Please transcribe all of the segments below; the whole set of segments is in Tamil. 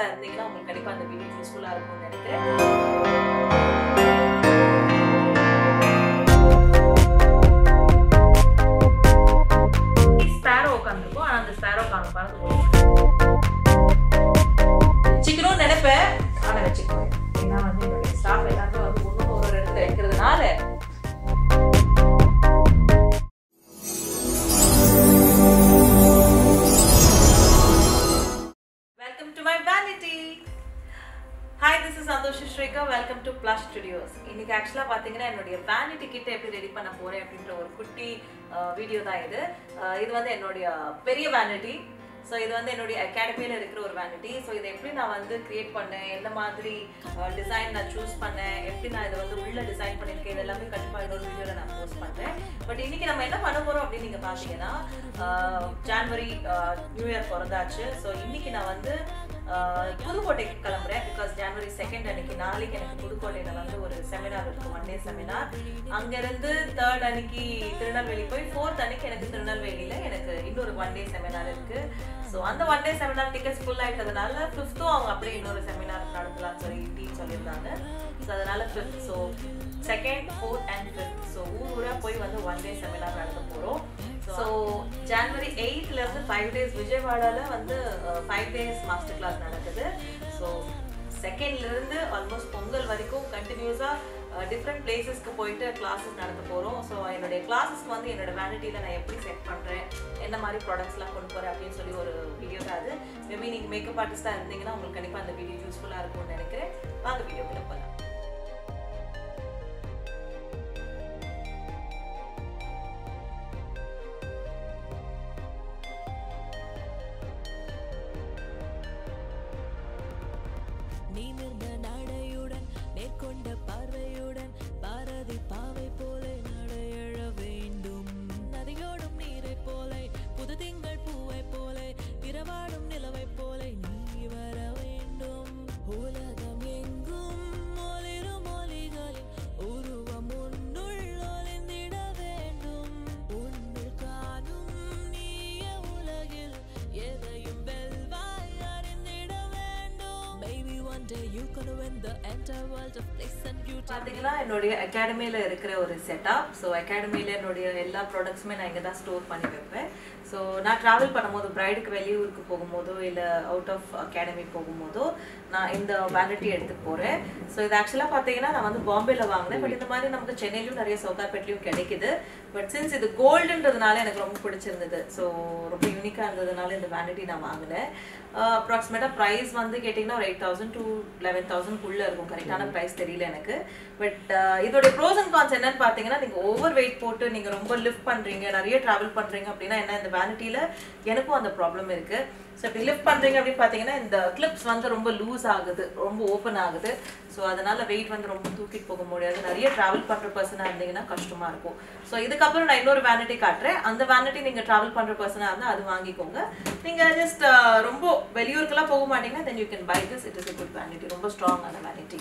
ஆர்டிஸ்டாக இருந்தீங்கன்னா உங்களுக்கு கண்டிப்பாக அந்த வீடியோ யூஸ்ஃபுல்லாக இருக்கும்னு நினைக்கிறேன் ஸ்பேரோ உட்காந்துருக்கும் ஆனால் அந்த ஸ்பேரோ காணும் பாருங்க சிக்கனும் நினைப்பேன் ஆனால் வச்சுக்குவேன் ஏன்னா வந்து என்னுடைய ஸ்டாஃப் எல்லாருமே வந்து ஒன்று ஒரு இடத்துல இருக்கிறதுனால welcome to my vanity hi this is Santhosh Srika welcome to plus studios இன்னைக்கு ஆக்சுவலாக பார்த்தீங்கன்னா என்னுடைய வேனிட்டி கிட்ட எப்படி ரெடி பண்ண போகிறேன் அப்படின்ற ஒரு குட்டி வீடியோ தான் இது அஹ் இது வந்து என்னுடைய பெரிய வேனிட்டி ஸோ இது வந்து என்னுடைய அகாடமியில் இருக்கிற ஒரு வேனிட்டி ஸோ இதை எப்படி நான் வந்து கிரியேட் பண்ணேன் எந்த மாதிரி டிசைன் நான் சூஸ் பண்ணேன் எப்படி நான் இதை வந்து உள்ள டிசைன் பண்ணியிருக்கேன் இது எல்லாமே கண்டிப்பாக இன்னொரு வீடியோவில் நான் போஸ்ட் பண்ணுறேன் பட் இன்னைக்கு நம்ம என்ன பண்ண போகிறோம் அப்படின்னு நீங்கள் பார்த்தீங்கன்னா ஜான்வரி நியூ இயர் பிறந்தாச்சு ஸோ இன்னைக்கு நான் வந்து ஆஹ் புதுக்கோட்டைக்கு கிளம்புறேன் பிகாஸ் ஜனவரி செகண்ட் அன்னைக்கு நாளைக்கு எனக்கு புதுக்கோட்டையில் வந்து ஒரு செமினார் இருக்கு ஒன் டே செமினார் அங்கேருந்து தேர்ட் அன்னைக்கு திருநெல்வேலி போய் ஃபோர்த் அன்னைக்கு எனக்கு திருநெல்வேலியில் எனக்கு இன்னொரு ஒன் டே செமினார் இருக்கு ஸோ அந்த one day seminar tickets full ஆயிட்டதுனால ஃபிஃப்த்தும் அவங்க அப்படியே இன்னொரு செமினார் நடத்தலாம்னு சொல்லி டீம் சொல்லியிருந்தாங்க ஸோ அதனால fifth so second fourth and fifth so ஊர் ஊராக போய் வந்து ஒன் டே செமினார் நடத்த போகிறோம் ஸோ ஜான்வரி எயிட்ல இருந்து ஃபைவ் டேஸ் விஜயவாடால வந்து ஃபைவ் டேஸ் மாஸ்டர் கிளாஸ் நடக்குது ஸோ செகண்ட்ல இருந்து ஆல்மோஸ்ட் பொங்கல் வரைக்கும் கண்டினியூஸாக டிஃப்ரெண்ட் பிளேசஸ்க்கு போயிட்டு கிளாஸஸ் நடத்த போகிறோம் ஸோ என்னுடைய கிளாஸஸ்க்கு வந்து என்னோட வேனிட்டியில் நான் எப்படி செட் பண்ணுறேன் என்ன மாதிரி ப்ராடக்ட்ஸ்லாம் கொண்டு போகிறேன் அப்படின்னு சொல்லி ஒரு வீடியோ தான் அது மேபி நீங்கள் மேக்கப் ஆர்டிஸ்டாக இருந்தீங்கன்னா உங்களுக்கு கண்டிப்பாக அந்த வீடியோ யூஸ்ஃபுல்லாக இருக்கும்னு நினைக்கிறேன் வாங்க வீடியோக்குள்ள போகலாம் நிமிர்ந்த நடையுடன் நேர்கொண்ட பார்வையுடன் பாரதி பாவை போல நடையழ வேண்டும் நதியோடும் நீரை போல புது திங்கள் பூவை போல இரவாடும் நிலவை போல நீ வர வேண்டும் உலகம் எங்கும் ஒளிரும் ஒளிகளில் உருவம் உன்னுள் ஒளிந்திட வேண்டும் உன்னுள் காணும் நீய உலகில் எதையும் வெல்வாய் அறிந்திட வேண்டும் Maybe one day you gonna win the entire world of place and beauty பார்த்தீங்கன்னா என்னுடைய அகாடமியில் இருக்கிற ஒரு செட்டப் ஸோ அகாடமியில் என்னுடைய எல்லா ப்ராடக்ட்ஸுமே நான் இங்கே தான் ஸ்டோர் பண்ணி வைப்பேன் ஸோ நான் ட்ராவல் பண்ணும்போது ப்ரைடுக்கு வெளியூருக்கு போகும்போதோ இல்லை அவுட் ஆஃப் அகாடமி போகும்போதோ நான் இந்த வேலிட்டி எடுத்துட்டு போகிறேன் ஸோ இது ஆக்சுவலாக பார்த்தீங்கன்னா நான் வந்து பாம்பேல வாங்கினேன் பட் இந்த மாதிரி நமக்கு சென்னையிலும் நிறைய சவுகார்பேட்லையும் கிடைக்குது பட் சின்ஸ் இது கோல்டுன்றதுனால எனக்கு ரொம்ப பிடிச்சிருந்தது ஸோ ரொம்ப யூனிக்காக இருந்ததுனால இந்த வேனிட்டி நான் வாங்கினேன் அப்ராக்சிமேட்டாக ப்ரைஸ் வந்து கேட்டிங்கன்னா ஒரு எயிட் தௌசண்ட் டு லெவன் தௌசண்ட்குள்ளே இருக்கும் கரெக்டான ப்ரைஸ் தெரியல எனக்கு பட் இதோட ப்ரோஸ் அண்ட் கான்ஸ் என்னன்னு பார்த்தீங்கன்னா நீங்கள் ஓவர் வெயிட் போட்டு நீங்கள் ரொம்ப லிஃப்ட் பண்ணுறீங்க நிறைய ட்ராவல் பண்ணுறீங்க அப்படின்னா என்ன இந்த வேனிட்டியில் எனக்கும் அந்த ப்ராப்ளம் இருக்குது ஸோ இப்படி லிஃப்ட் பண்ணுறீங்க அப்படின்னு பார்த்தீங்கன்னா இந்த கிளிப்ஸ் வந்து ரொம்ப லூஸ் ஆகுது ரொம்ப ஓப்பன் ஆகுது ஸோ அதனால வெயிட் வந்து ரொம்ப தூக்கிட்டு போக முடியாது நிறைய ட்ராவல் பண்ணுற பர்சனாக இருந்தீங்கன்னா கஷ்டமாக இருக்கும் ஸோ இதுக்கப்புறம் நான் இன்னொரு வேனிட்டி காட்டுறேன் அந்த வேனிட்டி நீங்கள் ட்ராவல் பண்ணுற பர்சனாக இருந்தால் அது வாங்கிக்கோங்க நீங்கள் ஜஸ்ட் ரொம்ப வெளியூருக்கெல்லாம் போக மாட்டீங்கன்னா then you can buy this it is a good vanity ரொம்ப ஸ்ட்ராங்கான வேனிட்டி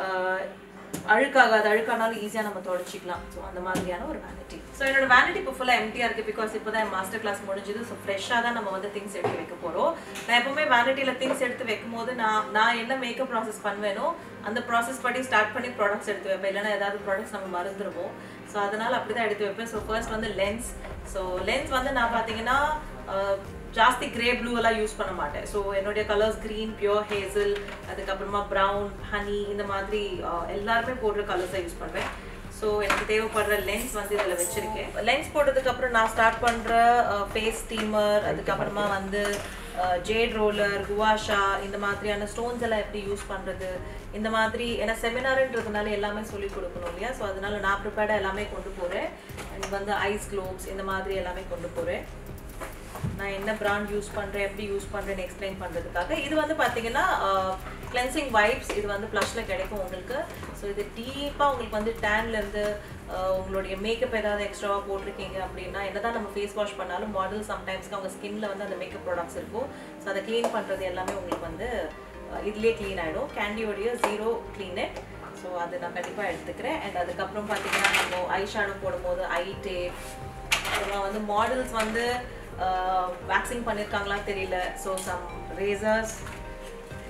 அழுக்காகாது அழுக்கானாலும் ஈஸியாக நம்ம தொடச்சிக்கலாம் ஸோ அந்த மாதிரியான ஒரு வேனிட்டி ஸோ என்னோட வேனிட்டி இப்போ ஃபுல்லாக எம்டியாக இருக்குது பிகாஸ் இப்போ தான் மாஸ்டர் கிளாஸ் முடிஞ்சுது ஸோ ஃப்ரெஷ்ஷாக தான் நம்ம வந்து திங்ஸ் எடுத்து வைக்க போகிறோம் நான் எப்பவுமே வேனிட்டியில் திங்ஸ் எடுத்து வைக்கும் போது நான் நான் என்ன மேக்கப் ப்ராசஸ் பண்ணுவேனோ அந்த ப்ராசஸ் படி ஸ்டார்ட் பண்ணி ப்ராடக்ட்ஸ் எடுத்து வைப்பேன் இல்லைன்னா ஏதாவது ப்ராடக்ட்ஸ் நம்ம மறந்துடுவோம் ஸோ அதனால் அப்படி தான் எடுத்து வைப்பேன் ஸோ ஃபர்ஸ்ட் வந்து லென்ஸ் ஸோ லென்ஸ் வந்து நான் பார்த்தீங்கன்னா அஹ், ஜாஸ்தி கிரே ப்ளூ எல்லாம் யூஸ் பண்ண மாட்டேன் ஸோ என்னுடைய கலர்ஸ் க்ரீன் பியோர் ஹேசல் அதுக்கப்புறமா ப்ரௌன் ஹனி இந்த மாதிரி அஹ், எல்லாருமே போடுற கலர்ஸை யூஸ் பண்ணுவேன் ஸோ எனக்கு தேவைப்படுற லென்ஸ் வந்து இதில் வச்சுருக்கேன் லென்ஸ் போட்டதுக்கப்புறம் நான் ஸ்டார்ட் பண்ணுற ஃபேஸ் ஸ்டீமர் அதுக்கப்புறமா வந்து ஜேட் ரோலர் குவாஷா இந்த மாதிரியான ஸ்டோன்ஸ் எல்லாம் எப்படி யூஸ் பண்ணுறது இந்த மாதிரி ஏன்னா செமினார்ன்றதுனால எல்லாமே சொல்லி கொடுக்கணும் இல்லையா ஸோ அதனால நான் ப்ரிப்பேர்டாக எல்லாமே கொண்டு போகிறேன் அண்ட் வந்து ஐஸ் க்ளோப்ஸ் இந்த மாதிரி எல்லாமே கொண்டு போகிறேன் நான் என்ன பிராண்ட் யூஸ் பண்ணுறேன் எப்படி யூஸ் பண்ணுறேன்னு எக்ஸ்பிளைன் பண்ணுறதுக்காக இது வந்து பார்த்தீங்கன்னா கிளென்சிங் வைப்ஸ் இது வந்து ப்ளஷில் கிடைக்கும் உங்களுக்கு ஸோ இது டீப்பாக உங்களுக்கு வந்து டேன்லேருந்து உங்களுடைய மேக்கப் ஏதாவது எக்ஸ்ட்ராவாக போட்டிருக்கீங்க அப்படின்னா என்னதான் நம்ம ஃபேஸ் வாஷ் பண்ணாலும் மாடல் சம்டைம்ஸ்க்கு அவங்க ஸ்கின்ல வந்து அந்த மேக்கப் ப்ராடக்ட்ஸ் இருக்கும் ஸோ அதை க்ளீன் பண்ணுறது எல்லாமே உங்களுக்கு வந்து அஹ், இதுலயே க்ளீன் ஆகிடும் கேண்டியோடைய ஜீரோ க்ளீனட் ஸோ அது நான் கண்டிப்பாக எடுத்துக்கிறேன் அண்ட் அதுக்கப்புறம் பார்த்தீங்கன்னா நம்ம ஐ ஷேடோ போடும்போது ஐ டேப் அப்புறமா வந்து மாடல்ஸ் வந்து வேக்சிங் பண்ணியிருக்காங்களா தெரியல ஸோ சம் ரேசர்ஸ்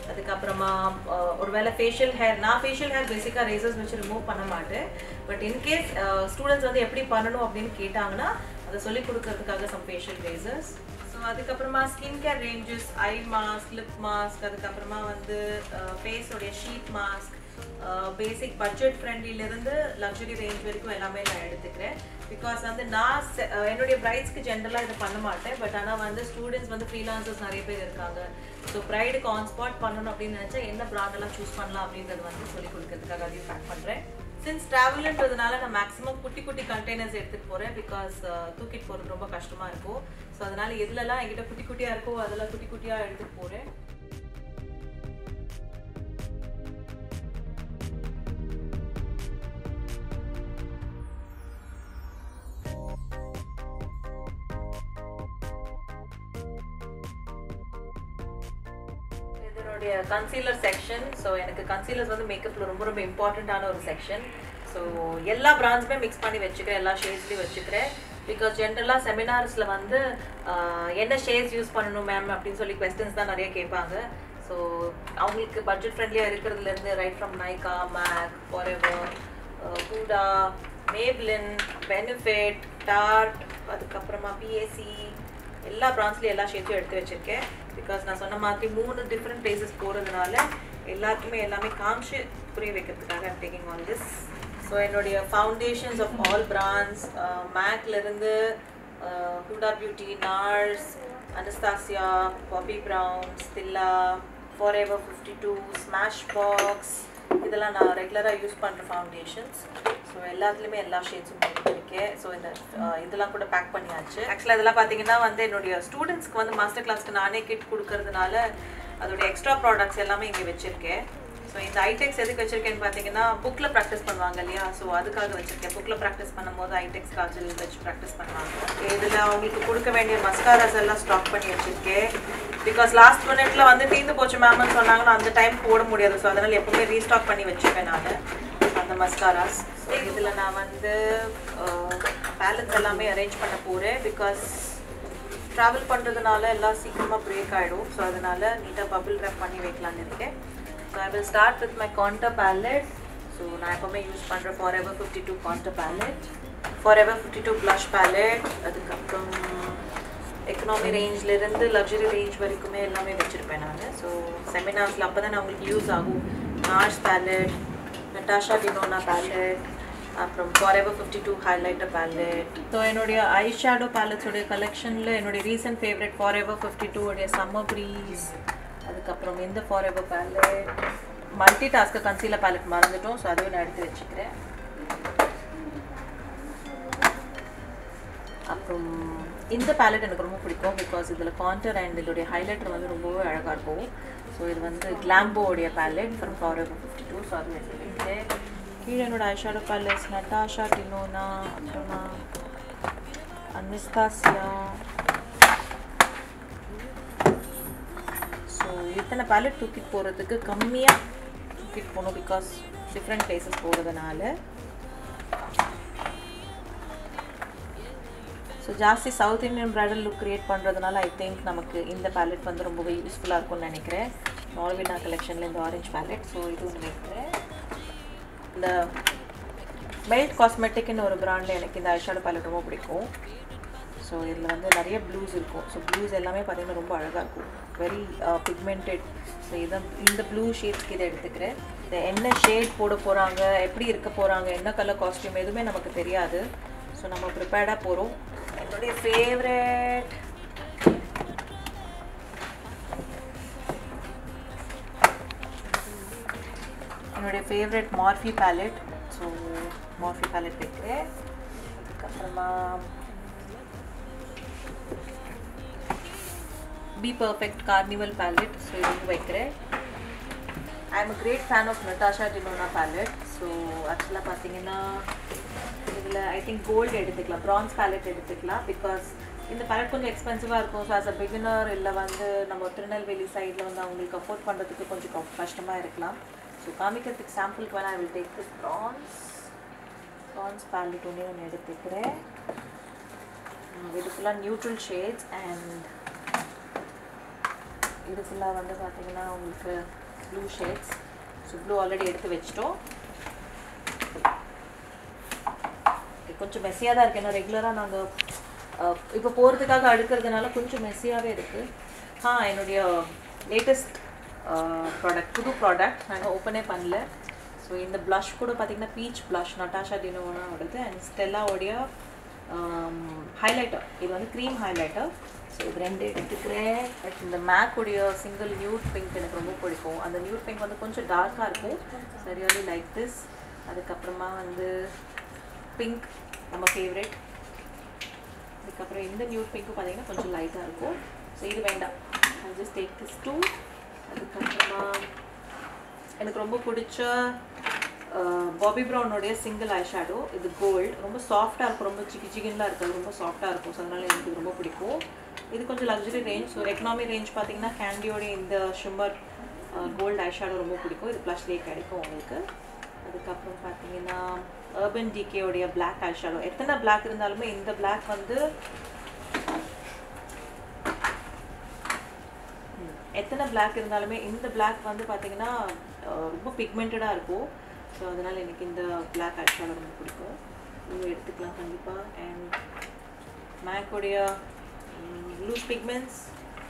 அதுக்கப்புறமா அஹ், ஒருவேளை ஃபேஷியல் ஹேர் நான் ஃபேஷியல் ஹேர் பேசிக்காக ரேசர்ஸ் வச்சு ரிமூவ் பண்ண மாட்டேன் பட் இன்கேஸ் ஸ்டூடெண்ட்ஸ் வந்து எப்படி பண்ணணும் அப்படின்னு கேட்டாங்கன்னா அதை சொல்லி கொடுக்கறதுக்காக சம் ஃபேஷியல் ரேசர்ஸ் ஸோ அதுக்கப்புறமா skin care ranges eye mask lip mask அதுக்கப்புறமா வந்து ஃபேஸோடைய ஷீட் மாஸ்க் பேசிக் பட்ஜெட் ஃப்ரெண்ட்லிலேருந்து லக்ஸுரி ரேஞ்ச் வரைக்கும் எல்லாமே நான் எடுத்துக்கிறேன் பிகாஸ் வந்து நான் se- அஹ் என்னுடைய பிரைட்ஸ்க்கு ஜென்ரலாக இது பண்ண மாட்டேன் பட் ஆனால் வந்து ஸ்டூடெண்ட்ஸ் வந்து ஃப்ரீலான்சர்ஸ் நிறைய பேர் இருக்காங்க ஸோ ப்ரைடுக்கு ஆன் ஸ்பாட் பண்ணணும் அப்படின்னு நினச்சா என்ன ப்ராண்டெல்லாம் சூஸ் பண்ணலாம் அப்படின்றது வந்து சொல்லி கொடுக்கறதுக்காக அதையும் பேக் பண்ணுறேன் சின்ஸ் ட்ராவல்ன்றதுனால நான் மேக்ஸிமம் குட்டி குட்டி கண்டெய்னர்ஸ் எடுத்துகிட்டு போகிறேன் பிகாஸ் தூக்கிட்டு போகிறது ரொம்ப கஷ்டமாக இருக்கும் ஸோ அதனால எதுலலாம் என்கிட்ட குட்டி குட்டியாக இருக்கோ அதெல்லாம் குட்டி குட்டியாக எடுத்துகிட்டு போகிறேன் இதனுடைய கன்சீலர் செக்ஷன் ஸோ எனக்கு கன்சீலர்ஸ் வந்து மேக்கப்பில் ரொம்ப ரொம்ப இம்பார்ட்டண்ட்டான ஒரு செக்ஷன் ஸோ எல்லா பிராண்ட்ஸுமே மிக்ஸ் பண்ணி வச்சுக்கிறேன் எல்லா ஷேட்ஸ்லையும் வச்சுக்கிறேன் பிகாஸ் ஜென்ரலாக செமினார்ஸில் வந்து ஆஹ், என்ன ஷேட்ஸ் யூஸ் பண்ணணும் மேம் அப்படின்னு சொல்லி கொஸ்டின்ஸ் தான் நிறைய கேட்பாங்க ஸோ அவங்களுக்கு பட்ஜெட் ஃப்ரெண்ட்லியாக இருக்கிறதுலேருந்து right from Nykaa make forever Huda Maybelline Benefit Tarte அதுக்கப்புறமா பிஎஸ்சி எல்லா பிரான்ச்லேயும் எல்லா ஷேட்ஸும் எடுத்து வச்சிருக்கேன் பிகாஸ் நான் சொன்ன மாதிரி மூணு டிஃப்ரெண்ட் பிளேசஸ் போகிறதுனால எல்லாருக்குமே எல்லாமே காமிச்சு புரிய வைக்கிறதுக்காக I'm taking on this so என்னுடைய ஃபவுண்டேஷன்ஸ் ஆஃப் ஆல் பிராண்ட்ஸ் மேக்லேருந்து Huda beauty NARS Anastasia Bobbi Brown Stila Forever fifty two Smashbox இதெல்லாம் நான் ரெகுலராக யூஸ் பண்ணுற ஃபவுண்டேஷன்ஸ் ஸோ எல்லாத்துலேயுமே எல்லா ஷேட்ஸும் இருக்கேன் ஸோ இந்த அஹ், இதெல்லாம் கூட பேக் பண்ணியாச்சு ஆக்சுவலாக இதெல்லாம் பார்த்தீங்கன்னா வந்து என்னுடைய ஸ்டூடெண்ட்ஸ்க்கு வந்து மாஸ்டர் கிளாஸ்க்கு நானே கிட் கொடுக்கறதுனால அதோடைய எக்ஸ்ட்ரா ப்ராடக்ட்ஸ் எல்லாமே இங்கே வச்சுருக்கேன் ஸோ இந்த ஐடெக்ஸ் எதுக்கு வச்சிருக்கேன்னு பார்த்தீங்கன்னா புக்கில் ப்ராக்டிஸ் பண்ணுவாங்க இல்லையா ஸோ அதுக்காக வச்சிருக்கேன் புக்கில் ப்ராக்டிஸ் பண்ணும்போது ஐடெக்ஸ் காஜல் வச்சு ப்ராக்டிஸ் பண்ணுவாங்க இதில் அவங்களுக்கு கொடுக்க வேண்டிய மஸ்காராஸ் எல்லாம் ஸ்டாக் பண்ணி வச்சிருக்கேன் பிகாஸ் லாஸ்ட் மினிட்ல வந்து தீர்ந்து போச்சு மேம்னு சொன்னாங்கன்னா அந்த டைம் போட முடியாது ஸோ அதனால் எப்பவுமே ரீஸ்டாக் பண்ணி வச்சுப்பேன் நான் அந்த மஸ்காராஸ் இதில் நான் வந்து பேலன்ஸ் எல்லாமே அரேஞ்ச் பண்ண போகிறேன் பிகாஸ் ட்ராவல் பண்ணுறதுனால எல்லாம் சீக்கிரமாக பிரேக் ஆகிடும் ஸோ அதனால நீட்டாக பபிள் ரேப் பண்ணி வைக்கலான்னு இருக்கேன் so I will start with my contour palette so நான் எப்போவுமே யூஸ் பண்ணுற Forever fifty two contour palette Forever fifty two blush palette அதுக்கப்புறம் எக்கனாமி ரேஞ்ச்லேருந்து லக்ஸரி ரேஞ்ச் வரைக்குமே எல்லாமே வச்சுருப்பேன் நான் ஸோ செமினார்ஸில் அப்போ தான் அவங்களுக்கு யூஸ் ஆகும் NARS palette Natasha Denona palette அப்புறம் Forever fifty two highlighter palette so என்னுடைய ஐ ஷேடோ பேலட்ஸோடைய கலெக்ஷனில் என்னுடைய recent favourite Forever fifty two உடைய சம்மர் ப்ரீஸ் அதுக்கப்புறம் இந்த Forever palette multi task concealer palette மறந்துட்டோம் ஸோ அதுவும் நான் எடுத்து வச்சுக்கிறேன் அப்புறம் இந்த பேலட் எனக்கு ரொம்ப பிடிக்கும் பிகாஸ் இதில் கான்டர் அண்ட் இதோடைய ஹைலைட்டர் வந்து ரொம்பவே அழகாக இருக்கும் ஸோ இது வந்து கிளாம்போடைய palette from for fifty two so அது எடுத்து வைக்கிறேன் கீழே என்னோட ஐஷாடோ பேலட்ஸ் நட்டாஷா டினோனா அப்புறமா அனிஸ்தாசியா ஸோ இத்தனை பேலட் தூக்கிட்டு போகிறதுக்கு கம்மியாக தூக்கிட்டு போகணும் பிகாஸ் டிஃப்ரெண்ட் பிளேசஸ் போகிறதுனால ஸோ ஜாஸ்தி south Indian bridal look create பண்ணுறதுனால ஐ திங்க் நமக்கு இந்த பேலட் வந்து ரொம்பவே யூஸ்ஃபுல்லாக இருக்கும்னு நினைக்கிறேன் நார்வினா கலெக்ஷனில் இந்த ஆரஞ்ச் பேலட் ஸோ இது ஒன்று வைக்கிறேன் இந்த மெல்ட் காஸ்மெட்டிக்னு ஒரு பிராண்டில் எனக்கு இந்த ஐஷாடோ பேலட் ரொம்ப பிடிக்கும் ஸோ இதில் வந்து நிறைய ப்ளூஸ் இருக்கும் ஸோ ப்ளூஸ் எல்லாமே பார்த்தீங்கன்னா ரொம்ப அழகாக இருக்கும் வெரி பிக்மெண்டட் ஸோ இதை இந்த ப்ளூ ஷேட்ஸ்க்கு இதை எடுத்துக்கிறேன் இந்த என்ன ஷேட் போட போகிறாங்க எப்படி இருக்க போகிறாங்க என்ன கலர் காஸ்டியூம் எதுவுமே நமக்கு தெரியாது ஸோ நம்ம ப்ரிப்பேர்டாக போகிறோம் என்னுடைய ஃபேவரட் என்னுடைய favourite Morphe palette so Morphe palette வைக்கிறேன் அதுக்கப்புறமா B perfect carnival palette so இது வைக்கிறேன் I'm great fan of Natasha Denona palette so ஆக்சுவலாக பார்த்தீங்கன்னா இதில் ஐ திங்க் கோல்டு எடுத்துக்கலாம் ப்ரான்ஸ் பேலட் எடுத்துக்கலாம் பிகாஸ் இந்த பேலட் கொஞ்சம் எக்ஸ்பென்சிவாக இருக்கும் ஸோ ஆஸ் அ பிகினர் இல்லை வந்து நம்ம திருநெல்வேலி சைடில் வந்து அவங்களுக்கு அஃபோர்ட் பண்ணுறதுக்கு கொஞ்சம் க- கஷ்டமாக இருக்கலாம் ஸோ காமிக்கிறதுக்கு சாம்பிளுக்கு வேணால் I will take this bronze bronze palette ஒன்றே ஒன்று எடுத்துக்கிறேன் உம், இது ஃபுல்லாக நியூட்ரல் ஷேட்ஸ் அண்ட் இது ஃபுல்லாக வந்து பார்த்தீங்கன்னா உங்களுக்கு blue shades so blue already எடுத்து வச்சிட்டோம் கொஞ்சம் மெஸ்ஸியாக தான் இருக்குது ஏன்னா ரெகுலராக நாங்கள் இப்போ போகிறதுக்காக அடுக்கிறதுனால கொஞ்சம் மெஸ்ஸியாகவே இருக்குது ஆ என்னுடைய லேட்டஸ்ட் ப்ராடக்ட் புது ப்ராடக்ட் நாங்கள் ஓப்பனே பண்ணல ஸோ இந்த ப்ளஷ் கூட பார்த்தீங்கன்னா பீச் ப்ளஷ் நட்டாஷா டினோவோடது அண்ட் ஸ்டெல்லாவோடைய ஹைலைட்டர் இது வந்து க்ரீம் ஹைலைட்டர் ஸோ இது ரெண்டு எடுத்துக்கிறேன் பட் இந்த மேக்குடைய சிங்கிள் நியூட் பிங்க் எனக்கு ரொம்ப பிடிக்கும் அந்த நியூட் பிங்க் வந்து கொஞ்சம் டார்க்காக இருக்கும் சரியாலி லைக் திஸ் அதுக்கப்புறமா வந்து பிங்க் நம்ம ஃபேவரட் அதுக்கப்புறம் இந்த நியூட் பிங்க்கும் பார்த்தீங்கன்னா கொஞ்சம் லைட்டாக இருக்கும் ஸோ இது வேண்டாம் I just take this two அதுக்கப்புறமா எனக்கு ரொம்ப பிடிச்ச பாபி ப்ரௌனுடைய சிங்கிள் ஐ ஷேடோ இது கோல்டு ரொம்ப சாஃப்டாக இருக்கும் ரொம்ப சிக்கி சிக்கன்லாம் இருக்காது ரொம்ப சாஃப்டாக இருக்கும் ஸோ அதனால் எனக்கு இது ரொம்ப பிடிக்கும் இது கொஞ்சம் luxury range so economy range பார்த்தீங்கன்னா கேண்டியோடைய இந்த ஷிம்மர் கோல்டு ஐ ஷேடோ ரொம்ப பிடிக்கும் இது ப்ளஷ்லேயே கிடைக்கும் உங்களுக்கு அதுக்கப்புறம் பார்த்தீங்கன்னா அர்பன் டிகேயோடைய பிளாக் ஐ ஷேடோ எத்தனை பிளாக் இருந்தாலுமே இந்த பிளாக் வந்து ம், எத்தனை பிளாக் இருந்தாலுமே இந்த பிளாக் வந்து பார்த்தீங்கன்னா அஹ், ரொம்ப பிக்மெண்டடாக இருக்கும் ஸோ அதனால் எனக்கு இந்த பிளாக் ஐ ஷேடோ ரொம்ப பிடிக்கும் இது எடுத்துக்கலாம் கண்டிப்பாக அண்ட் மேக்கோடைய லூஸ் பிக்மெண்ட்ஸ்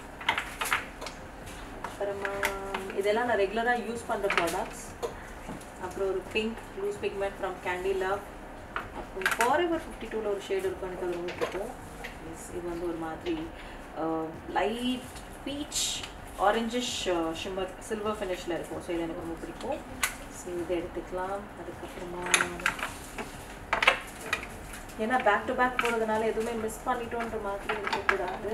அப்புறமா இதெல்லாம் நான் ரெகுலராக யூஸ் பண்ணுற ப்ராடக்ட்ஸ் அப்புறம் ஒரு pink loose pigment from candy love அப்புறம் ஃபாரெவர் ஃபிஃப்டி டூவில் ஒரு ஷேடு இருக்கும் எனக்கு அது ரொம்ப பிடிக்கும் Yes, இது வந்து ஒரு மாதிரி light peach orangish shimmer silver ஃபினிஷில் இருக்கும் ஸோ இது எனக்கு ரொம்ப பிடிக்கும் ஸோ இதை எடுத்துக்கலாம் அதுக்கப்புறமா ஏன்னா பேக் டு பேக் போகிறதுனால எதுவுமே மிஸ் பண்ணிட்டோன்ற மாதிரி இருக்கக்கூடாது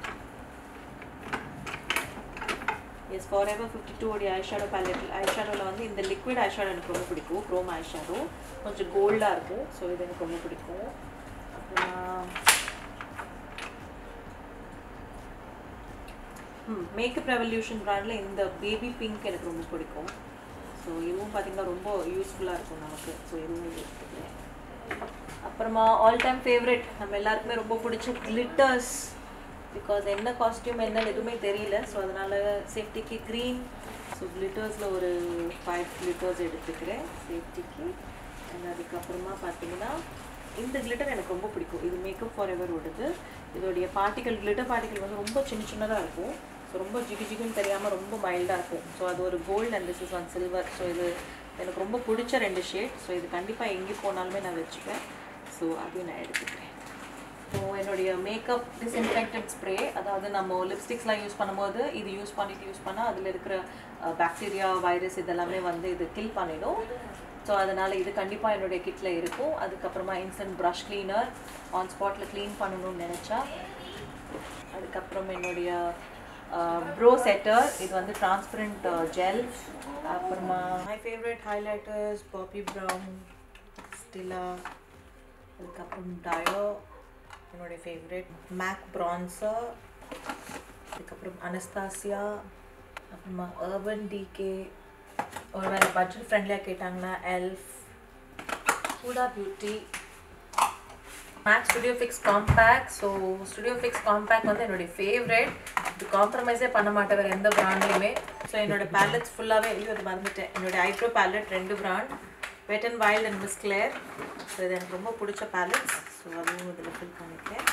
yes Forever fifty two உடைய ஐஷேடோ பேலட் ஐஷேடோவில் வந்து இந்த லிக்விட் ஐஷேடோ எனக்கு ரொம்ப பிடிக்கும் க்ரோம் ஐஷேடோ கொஞ்சம் கோல்டாக இருக்கும் ஸோ இது எனக்கு ரொம்ப பிடிக்கும் அப்புறமா ம் மேக்கப் ரெவல்யூஷன் ப்ராண்டில் இந்த பேபி பிங்க் எனக்கு ரொம்ப பிடிக்கும் ஸோ இதுவும் பார்த்தீங்கன்னா ரொம்ப யூஸ்ஃபுல்லாக இருக்கும் நமக்கு ஸோ இதுவும் இது எடுத்துக்கிறேன் அப்புறமா ஆல் டைம் ஃபேவரட் நம்ம எல்லாருக்குமே ரொம்ப பிடிச்ச கிளிட்டர்ஸ் பிகாஸ் என்ன காஸ்டியூம் என்னன்னு எதுவுமே தெரியல ஸோ அதனால் சேஃப்டிக்கு க்ரீன் ஸோ கிளிட்டர்ஸில் ஒரு ஃபைவ் கிளிட்டர்ஸ் எடுத்துக்கிறேன் சேஃப்டிக்கு அண்ட் அதுக்கப்புறமா பார்த்தீங்கன்னா இந்த கிளிட்டர் எனக்கு ரொம்ப பிடிக்கும் இது மேக்கப் ஃபார் எவர் ஓடுது இதோடைய பார்ட்டிகல் கிளிட்டர் பார்ட்டிகல் வந்து ரொம்ப சின்ன சின்னதாக இருக்கும் ஸோ ரொம்ப ஜிகு ஜிகுன்னு தெரியாமல் ரொம்ப மைல்டாக இருக்கும் ஸோ அது ஒரு gold and this is one silver so இது எனக்கு ரொம்ப பிடிச்ச ரெண்டு ஷேட் ஸோ இது கண்டிப்பாக எங்கே போனாலுமே நான் வச்சுப்பேன் ஸோ அதையும் நான் எடுத்துக்கிறேன் ஸோ என்னுடைய மேக்கப் டிஸ்இன்ஃபெக்டட் ஸ்ப்ரே அதாவது நம்ம லிப்ஸ்டிக்ஸ்லாம் யூஸ் பண்ணும்போது இது யூஸ் பண்ணிட்டு யூஸ் பண்ணால் அதில் இருக்கிற பாக்டீரியா வைரஸ் இதெல்லாமே வந்து இது கில் பண்ணிடும் ஸோ அதனால் இது கண்டிப்பாக என்னுடைய கிட்டில் இருக்கும் அதுக்கப்புறமா இன்ஸ்டன்ட் ப்ரஷ் க்ளீனர் ஆன் ஸ்பாட்டில் க்ளீன் பண்ணணும்னு நினச்சா அதுக்கப்புறம் என்னுடைய ப்ரோ செட்டர் இது வந்து டிரான்ஸ்பரண்ட் ஜெல் அப்புறமா my favourite highlighters Bobbi Brown Stila அதுக்கப்புறம் டயோ என்னுடைய ஃபேவரட் மேக் ப்ரான்சர் அதுக்கப்புறம் அனஸ்தாசியா அப்புறமா அர்பன் டிகே ஒரு வேறு பட்ஜெட் ஃப்ரெண்ட்லியாக கேட்டாங்கன்னா elf Huda Beauty MAC Studio Fix compact so Studio Fix compact வந்து என்னுடைய ஃபேவரட் இது காம்ப்ரமைஸே பண்ண மாட்டேன் வேறு எந்த ப்ராண்ட்லையுமே ஸோ என்னோட பேலட்ஸ் ஃபுல்லாகவே ஐயோ அது மறந்துட்டேன் என்னோட ஐப்ரோ பேலட் ரெண்டு brand Wet and Wild and Miss Claire so இது எனக்கு ரொம்ப பிடிச்ச பேலட்ஸ் ஸோ அதுவும் இதில் ஃபில் பண்ணிக்கிறேன்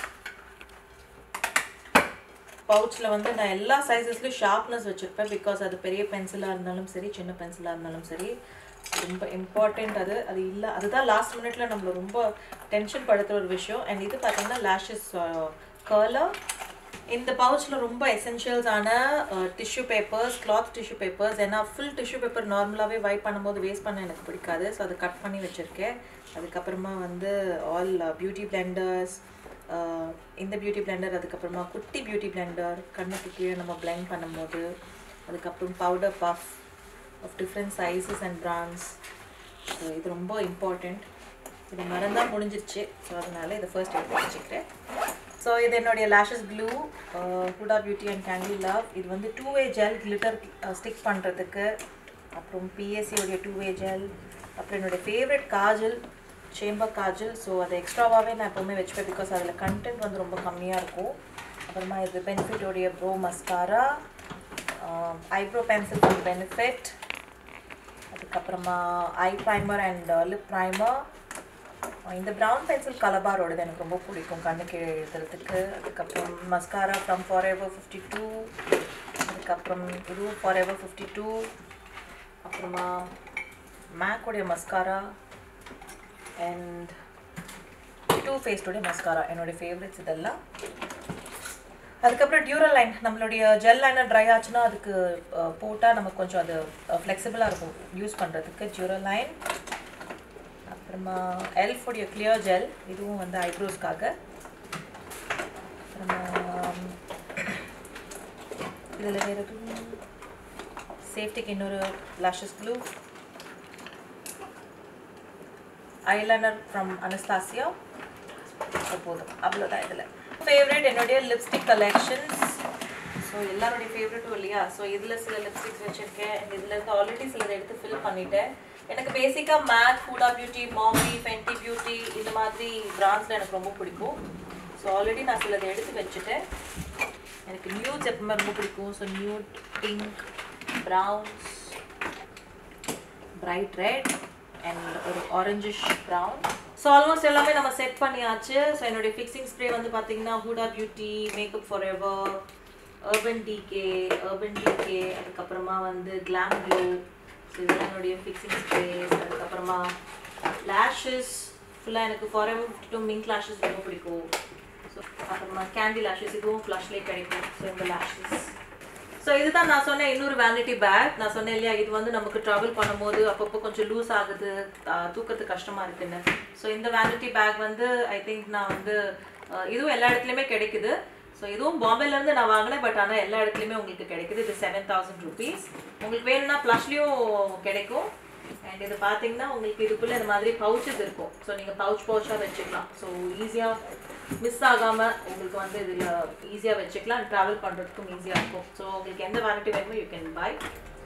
பவுச்சில் வந்து நான் எல்லா சைஸஸ்லையும் ஷார்ப்னஸ் வச்சுருப்பேன் பிகாஸ் அது பெரிய பென்சிலாக இருந்தாலும் சரி சின்ன பென்சிலாக இருந்தாலும் சரி ரொம்ப இம்பார்ட்டண்ட் அது அது இல்லை அதுதான் லாஸ்ட் மினிட்ல நம்மளை ரொம்ப டென்ஷன் படுத்துகிற ஒரு விஷயம் அண்ட் இது பார்த்தீங்கன்னா லேஷஸ் கர்லர் இந்த பவுச்சில் ரொம்ப எசென்ஷியல்ஸான tissue papers cloth tissue papers ஏன்னா ஃபுல் டிஷ்யூ பேப்பர் நார்மலாகவே வைப் பண்ணும்போது வேஸ்ட் பண்ண எனக்கு பிடிக்காது ஸோ அதை கட் பண்ணி வச்சுருக்கேன் அதுக்கப்புறமா வந்து ஆல் பியூட்டி பிளெண்டர்ஸ் இந்த பியூட்டி பிளெண்டர் அதுக்கப்புறமா குட்டி பியூட்டி பிளெண்டர் கண்ணுக்கு கீழே நம்ம பிளெண்ட் பண்ணும்போது அதுக்கப்புறம் powder puff of different sizes and brands so இது ரொம்ப இம்பார்ட்டண்ட் இது மறந்தால் முடிஞ்சிருச்சு ஸோ அதனால இதை ஃபர்ஸ்ட் எடுத்து வச்சுக்கிறேன் ஸோ இது என்னுடைய lashes glue Huda Beauty and Candy Love இது வந்து two way gel glitter stick பண்ணுறதுக்கு அப்புறம் பிஎஸ்சி உடைய டூ வே ஜெல் அப்புறம் என்னுடைய favourite kajal Chambor kajal so அதை எக்ஸ்ட்ராவாகவே நான் எப்போவுமே வச்சுப்பேன் பிகாஸ் அதில் கண்டென்ட் வந்து ரொம்ப கம்மியாக இருக்கும் அப்புறமா இது பெனிஃபிட்டோடைய brow mascara eyebrow pencil for Benefit அதுக்கப்புறமா eye primer and lip primer இந்த ப்ரௌன் பென்சில் கலபாரோடது எனக்கு ரொம்ப பிடிக்கும் கண்ணுக்கு எழுதுறதுக்கு அதுக்கப்புறம் mascara from Forever fifty two அதுக்கப்புறம் இதுவும் ஃபார் எவர் ஃபிஃப்டி டூ அப்புறமா மேக்கோடைய மஸ்காரா அண்ட் டூ ஃபேஸ்டோடைய மஸ்காரா என்னுடைய ஃபேவரட்ஸ் இதெல்லாம் அதுக்கப்புறம் டியூரல் லைன் நம்மளுடைய ஜெல் லைனர் ட்ரை ஆச்சுன்னா அதுக்கு போட்டால் நமக்கு கொஞ்சம் அது ஃப்ளெக்சிபிளாக இருக்கும் யூஸ் பண்ணுறதுக்கு டியூரல் லைன் அப்புறமா எல்ஃபுடைய கிளியர் ஜெல் இதுவும் வந்து ஐப்ரோஸ்க்காக அப்புறமா இதில் வேறு எதுவும் சேஃப்டிக்கு இன்னொரு lashes glue eyeliner from Anastasia போதும் அவ்வளோதான் இதில் ஃபேவரட் என்னுடைய லிப்ஸ்டிக் கலெக்ஷன்ஸ் ஸோ எல்லாருடைய ஃபேவரட்டும் இல்லையா ஸோ இதில் சில லிப்ஸ்டிக்ஸ் வச்சுருக்கேன் இதில் இருந்து ஆல்ரெடி சிலதை எடுத்து ஃபில் பண்ணிட்டேன் எனக்கு பேசிக்காக மேக் ஹூடா பியூட்டி மாமி ஃபென்டி பியூட்டி இந்த மாதிரி பிராண்ட்ஸில் எனக்கு ரொம்ப பிடிக்கும் ஸோ ஆல்ரெடி நான் சிலதை எடுத்து வச்சுட்டேன் எனக்கு நியூட்ஸ் எப்பவுமே ரொம்ப பிடிக்கும் so nude pink browns bright red and ஒரு ஆரஞ்சிஷ் ப்ரௌன் ஸோ ஆல்மோஸ்ட் எல்லாமே நம்ம செட் பண்ணியாச்சு ஸோ என்னுடைய ஃபிக்ஸிங் ஸ்ப்ரே வந்து பார்த்தீங்கன்னா Huda Beauty makeup for ever Urban Decay Urban Decay அதுக்கப்புறமா வந்து கிளாம் க்ளோ ஸோ இதெல்லாம் என்னுடைய ஃபிக்ஸிங் ஸ்ப்ரேஸ் அதுக்கப்புறமா லேஷஸ் ஃபுல்லாக எனக்கு Forever fifty two mink lashes ரொம்ப பிடிக்கும் ஸோ அப்புறமா கேண்டி லேஷஸ் இதுவும் ஃப்ளஷ்லேயே கிடைக்கும் ஸோ இந்த லேஷஸ் ஸோ இதுதான் நான் சொன்னேன் இன்னொரு வேனிட்டி பேக் நான் சொன்னேன் இல்லையா இது வந்து நமக்கு ட்ராவல் பண்ணும்போது அப்பப்போ கொஞ்சம் லூஸ் ஆகுது ஆஹ் தூக்கத்துக்கு கஷ்டமாக இருக்குன்னு ஸோ இந்த வேனிட்டி பேக் வந்து ஐ திங்க் நான் வந்து ஆஹ் இதுவும் எல்லா இடத்துலையுமே கிடைக்குது ஸோ இதுவும் பாம்பேலேருந்து நான் வாங்கினேன் பட் ஆனால் எல்லா இடத்துலையுமே உங்களுக்கு கிடைக்குது இது செவன் தௌசண்ட் ருபீஸ் உங்களுக்கு வேணும்னா ப்ளஷ்லேயும் கிடைக்கும் அண்ட் இது பார்த்தீங்கன்னா உங்களுக்கு இதுக்குள்ளே இந்த மாதிரி பவுச்சஸ் இருக்கும் ஸோ நீங்கள் பவுச் பவுச்சாக வச்சுக்கலாம் ஸோ ஈஸியாக மிஸ் ஆகாமல் உங்களுக்கு வந்து இதில் ஈஸியாக வச்சுக்கலாம் ட்ராவல் பண்ணுறதுக்கும் ஈஸியாக இருக்கும் ஸோ உங்களுக்கு எந்த வேனிட்டி வேணுமோ யூ கேன் பை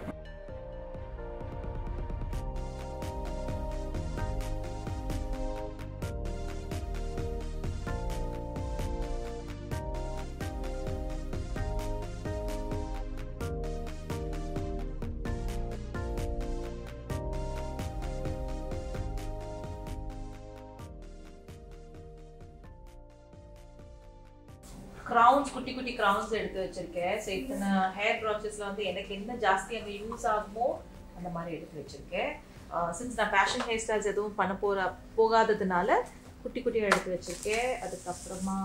க்ரௌன்ஸ் குட்டி குட்டி க்ரௌன்ஸ் எடுத்து வச்சிருக்கேன் ஸோ இத்தனை ஹேர் ப்ராச்சஸ்ல வந்து எனக்கு என்ன ஜாஸ்தி அங்கே யூஸ் ஆகுமோ அந்த மாதிரி எடுத்து வச்சிருக்கேன் சின்ஸ் நான் ஃபேஷன் ஹேர் ஸ்டைல்ஸ் எதுவும் பண்ண போற போகாததுனால குட்டி குட்டியாக எடுத்து வச்சிருக்கேன் அதுக்கப்புறமா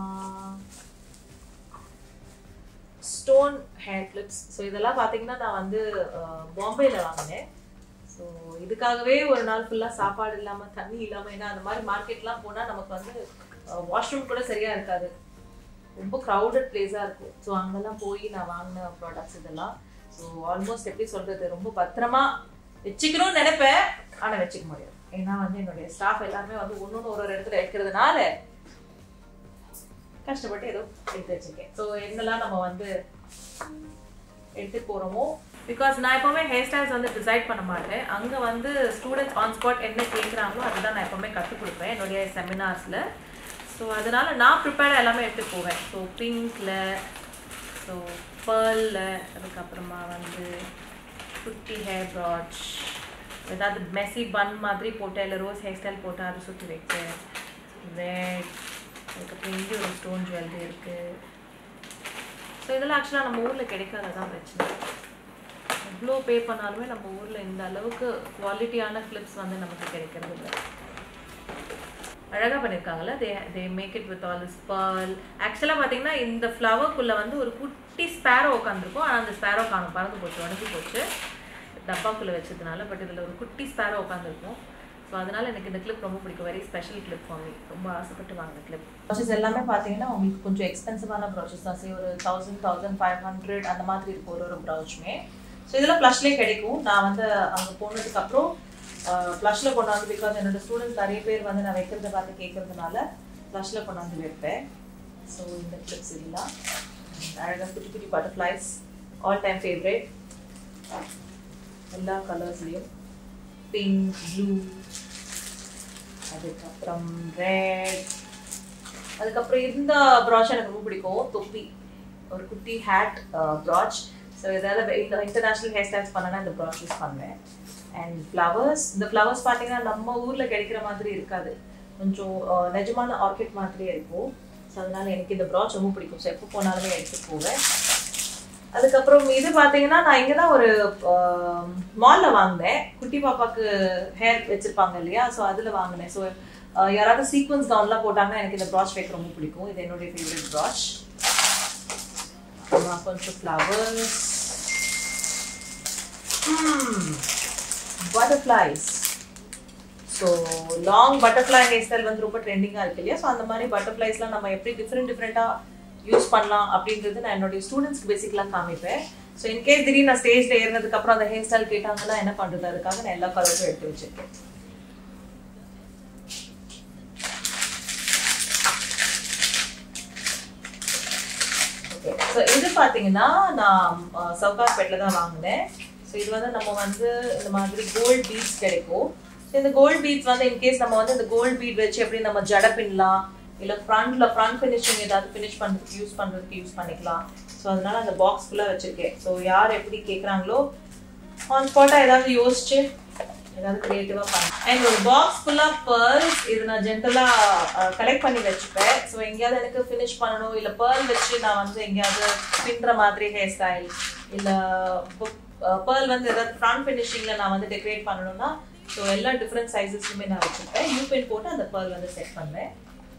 ஸ்டோன் ஹேர் கிளிப்ஸ் ஸோ இதெல்லாம் பார்த்தீங்கன்னா நான் வந்து பாம்பேல வாங்கினேன் ஸோ இதுக்காகவே ஒரு நாள் ஃபுல்லாக சாப்பாடு இல்லாமல் தண்ணி இல்லாமல் ஏன்னா அந்த மாதிரி மார்க்கெட்லாம் போனால் நமக்கு வந்து வாஷ்ரூம் கூட சரியாக இருக்காது ரொம்ப க்ரௌடட் பிளேஸாக இருக்கும் ஸோ அங்கெல்லாம் போய் நான் வாங்கின ப்ராடக்ட்ஸ் இதெல்லாம் ஸோ ஆல்மோஸ்ட் எப்படி சொல்கிறது ரொம்ப பத்திரமா வச்சுக்கணும்னு நினைப்பேன் ஆனால் வச்சுக்க முடியாது ஏன்னா வந்து என்னுடைய ஸ்டாஃப் எல்லாருமே வந்து ஒன்று ஒன்று ஒரு ஒரு இடத்துல வைக்கிறதுனால கஷ்டப்பட்டு ஏதோ எடுத்து வச்சிருக்கேன் ஸோ என்னெல்லாம் நம்ம வந்து எடுத்து போகிறோமோ பிகாஸ் நான் எப்போவுமே ஹேர் ஸ்டைல்ஸ் வந்து டிசைட் பண்ண மாட்டேன் அங்கே வந்து ஸ்டூடெண்ட்ஸ் ஆன் ஸ்பாட் என்ன கேட்குறாங்களோ அதுதான் நான் எப்போவுமே கற்றுக் கொடுப்பேன் என்னுடைய செமினார்ஸில் ஸோ அதனால் நான் ப்ரிப்பேர்டாக எல்லாமே எடுத்துகிட்டு போவேன் ஸோ பிங்க்கில் ஸோ பேர்லில் அதுக்கப்புறமா வந்து குட்டி ஹேர் ப்ராட்ச் ஏதாவது மெஸ்ஸி பன் மாதிரி போட்டேன் இல்லை ரோஸ் ஹேர் ஸ்டைல் போட்டால் அதை சுற்றி வைப்பேன் ரெட் அதுக்கப்புறம் இங்கே ஒரு ஸ்டோன் ஜுவல்லரி இருக்குது ஸோ இதெல்லாம் ஆக்சுவலாக நம்ம ஊரில் கிடைக்காததான் பிரச்சனை எவ்வளோ பே பண்ணாலுமே நம்ம ஊரில் இந்த அளவுக்கு குவாலிட்டியான கிளிப்ஸ் வந்து நமக்கு கிடைக்கிறது இல்லை அழகாக பண்ணியிருக்காங்கல்ல they they make it with all this pearl ஆக்சுவலாக பார்த்தீங்கன்னா இந்த ஃப்ளவர்க்குள்ளே வந்து ஒரு குட்டி ஸ்பேரோ உட்காந்துருக்கும் ஆனால் அந்த ஸ்பேரோ காணும் பறந்து போச்சு உடஞ்சி போச்சு டப்பாக்குள்ளே வச்சதுனால பட் இதில் ஒரு குட்டி ஸ்பேரோ உட்காந்துருக்கும் ஸோ அதனால் எனக்கு இந்த கிளிப் ரொம்ப பிடிக்கும் very special clip for me ரொம்ப ஆசைப்பட்டு வாங்கின கிளிப் ப்ராச்சஸ் எல்லாமே பார்த்தீங்கன்னா உங்களுக்கு கொஞ்சம் எக்ஸ்பென்சிவான ப்ராச்சஸ் தான் சரி ஒரு தௌசண்ட் தௌசண்ட் ஃபைவ் ஹண்ட்ரட் அந்த மாதிரி இருக்கும் ஒரு ஒரு ப்ரௌச்சுமே ஸோ இதெல்லாம் ப்ளஷ்லேயே கிடைக்கும் நான் வந்து அங்கே போனதுக்கப்புறம் ப்ளஷில் கொண்டாந்து பிகாஸ் என்னோட ஸ்டூடெண்ட்ஸ் நிறைய பேர் வந்து நான் வைக்கிறத பார்த்து கேட்கறதுனால ப்ளஷில் கொண்டாந்து வைப்பேன் ஸோ இந்த கிளிப்ஸ் இதெல்லாம் அழகாக குட்டி குட்டி பட்டர்ஃப்ளைஸ் ஆல் டைம் ஃபேவரேட் எல்லா கலர்ஸ்லேயும் பிங்க் ப்ளூ அதுக்கப்புறம் ரெட் அதுக்கப்புறம் இந்த ப்ராச் எனக்கு ரொம்ப பிடிக்கும் தொப்பி ஒரு குட்டி ஹேட் ப்ராச் ஸோ ஸோ ஏதாவது இன்டர்நேஷ்னல் ஹேர் ஸ்டைல்ஸ் பண்ணனா இந்த ப்ராஷ் யூஸ் பண்ணுவேன் அண்ட் ஃப்ளவர்ஸ் இந்த ஃப்ளவர்ஸ் பார்த்தீங்கன்னா நம்ம ஊரில் கிடைக்கிற மாதிரி இருக்காது கொஞ்சம் அஹ், நிஜமான ஆர்கிட் மாதிரியே இருக்கும் ஸோ அதனால எனக்கு இந்த ப்ராச் ரொம்ப பிடிக்கும் ஸோ எப்போ போனாலுமே எடுத்துட்டு போவேன் அதுக்கப்புறம் இது பார்த்தீங்கன்னா நான் இங்கே தான் ஒரு மாலில் வாங்கினேன் குட்டி பாப்பாக்கு ஹேர் வச்சிருப்பாங்க இல்லையா ஸோ அதில் வாங்கினேன் ஸோ யாராவது சீக்வன்ஸ் கவுன்லாம் போட்டாங்கன்னா எனக்கு இந்த ப்ராச் வைக்க ரொம்ப பிடிக்கும் இது என்னுடைய ஃபேவரட் ப்ராச் கொஞ்சம் flowers butterflies so long butterfly hair style வந்து ரொம்ப ட்ரெண்டிங்காக இருக்கு இல்லையா ஸோ அந்த மாதிரி பட்டர்ஃப்ளைஸ்லாம் நம்ம எப்படி டிஃப்ரெண்ட் டிஃப்ரெண்ட்டாக யூஸ் பண்ணலாம் அப்படின்றது நான் என்னுடைய ஸ்டூடெண்ட்ஸ்க்கு பேசிக்கலாக காமிப்பேன் ஸோ இன்கேஸ் திடீர்னு நான் ஸ்டேஜில் ஏறினதுக்கு அப்புறம் அந்த ஹேர் ஸ்டைல் கேட்டாங்கன்னா என்ன பண்ணுறது அதுக்காக நான் எல்லா கலர்ஸும் எடுத்து வச்சிருக்கேன் ஓகே ஸோ இது பார்த்தீங்கன்னா நான் சவுகார்பேட்டில் தான் வாங்கினேன் ஸோ இது வந்து நம்ம வந்து இந்த மாதிரி கோல்ட் பீட்ஸ் கிடைக்கும் ஸோ இந்த கோல்ட் பீட்ஸ் வந்து இன்கேஸ் நம்ம வந்து இந்த கோல்ட் பீட் வச்சு எப்படி நம்ம ஜட பின்னலாம் இல்லை ஃப்ரண்ட்ல ஃப்ரண்ட் ஃபினிஷிங் ஏதாவது ஃபினிஷ் பண்ணுறதுக்கு யூஸ் பண்ணுறதுக்கு யூஸ் பண்ணிக்கலாம் ஸோ அதனால அந்த பாக்ஸ் ஃபுல்லாக வச்சிருக்கேன் ஸோ யார் எப்படி கேட்குறாங்களோ ஆன் ஸ்பாட்டாக ஏதாவது யோசிச்சு ஏதாவது கிரியேட்டிவாக பண்ண அண்ட் ஒரு பாக்ஸ் ஃபுல்லாக பேர்ல்ஸ் இது நான் ஜென்ரலாக கலெக்ட் பண்ணி வச்சுப்பேன் ஸோ எங்கேயாவது எனக்கு ஃபினிஷ் பண்ணணும் இல்லை பேர்ல் வச்சு நான் வந்து எங்கேயாவது பின்னுற மாதிரி ஹேர் ஸ்டைல் இல்லை பேர்ல் வந்து ஏதாவது ஃப்ரண்ட் ஃபினிஷிங்கில் நான் வந்து டெக்கரேட் பண்ணணும்னா ஸோ எல்லா டிஃப்ரெண்ட் சைஸஸ்லுமே நான் வச்சுருப்பேன் யூபின் போட்டு அந்த பேர்ல் வந்து செட் பண்ணுவேன்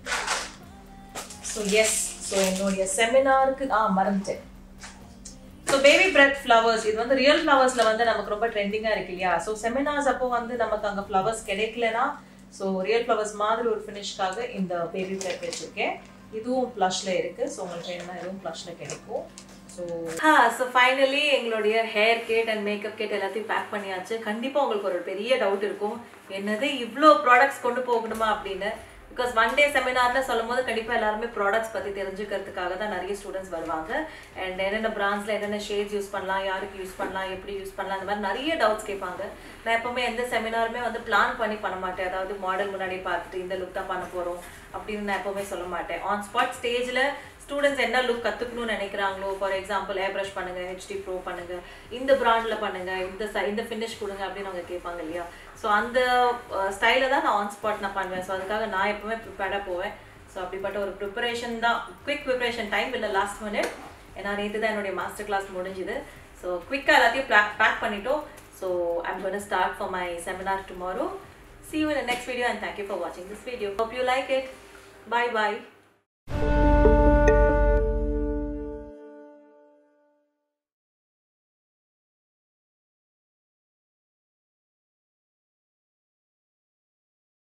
ஸோ எஸ் ஸோ என்னுடைய செமினாருக்கு ஆ மறந்துட்டேன் ஸோ பேபி பிரெத் ஃப்ளவர்ஸ் இது வந்து ரியல் ஃப்ளவர்ஸில் வந்து நமக்கு ரொம்ப ட்ரெண்டிங்காக இருக்கு இல்லையா ஸோ செமினார்ஸ் அப்போ வந்து நமக்கு அங்கே ஃப்ளவர்ஸ் கிடைக்கலனா ஸோ ரியல் ஃப்ளவர்ஸ் மாதிரி ஒரு ஃபினிஷ்காக இந்த பேபி பிரெத் வச்சுருக்கேன் இதுவும் ப்ளஷில் இருக்குது ஸோ உங்களுக்கு வேணும்னா இதுவும் ப்ளஷில் கிடைக்கும் ஸோ ஸோ ஃபைனலி எங்களுடைய hair kit and makeup kit எல்லாத்தையும் பேக் பண்ணியாச்சு கண்டிப்பாக உங்களுக்கு ஒரு பெரிய டவுட் இருக்கும் என்னது இவ்வளோ ப்ராடக்ட்ஸ் கொண்டு போகணுமா அப்படின்னு பிகாஸ் ஒன் டே செமினார்ல சொல்லும் போது கண்டிப்பாக எல்லாருமே ப்ராடக்ட்ஸ் பற்றி தெரிஞ்சுக்கிறதுக்காக தான் நிறைய ஸ்டூடெண்ட்ஸ் வருவாங்க அண்ட் என்னென்ன பிராண்ட்ஸில் என்னென்ன ஷேட்ஸ் யூஸ் பண்ணலாம் யாருக்கு யூஸ் பண்ணலாம் எப்படி யூஸ் பண்ணலாம் அந்த மாதிரி நிறைய டவுட்ஸ் கேட்பாங்க நான் எப்பவுமே எந்த செமினாருமே வந்து பிளான் பண்ணி பண்ண மாட்டேன் அதாவது மாடல் முன்னாடி பார்த்துட்டு இந்த லுக் தான் பண்ண போகிறோம் அப்படின்னு நான் எப்பவுமே சொல்ல மாட்டேன் ஆன் ஸ்பாட் ஸ்டேஜில் ஸ்டூடெண்ட்ஸ் என்ன லுக் கற்றுக்கணும்னு நினைக்கிறாங்களோ ஃபார் எக்ஸாம்பிள் ஏர் ப்ரஷ் பண்ணுங்க ஹெச்டி ப்ரோ பண்ணுங்க இந்த பிராண்டில் பண்ணுங்க இந்த ச- இந்த ஃபினிஷ் கொடுங்க அப்படின்னு அவங்க கேட்பாங்க இல்லையா ஸோ அந்த ஸ்டைலில் தான் நான் ஆன் ஸ்பாட் நான் பண்ணுவேன் ஸோ அதுக்காக நான் எப்பவுமே ப்ரிப்பேர்டாக போவேன் ஸோ அப்படிப்பட்ட ஒரு ப்ரிப்பரேஷன் தான் குவிக் ப்ரிப்பரேஷன் டைம் இல்லை லாஸ்ட் மினிட் ஏன்னா நேற்று தான் என்னுடைய மாஸ்டர் கிளாஸ் முடிஞ்சுது ஸோ குவிக்காக எல்லாத்தையும் பேக் பண்ணிட்டோம் so I'm gonna start for my seminar tomorrow see you in the next video and thank you for watching this video hope you like it bye bye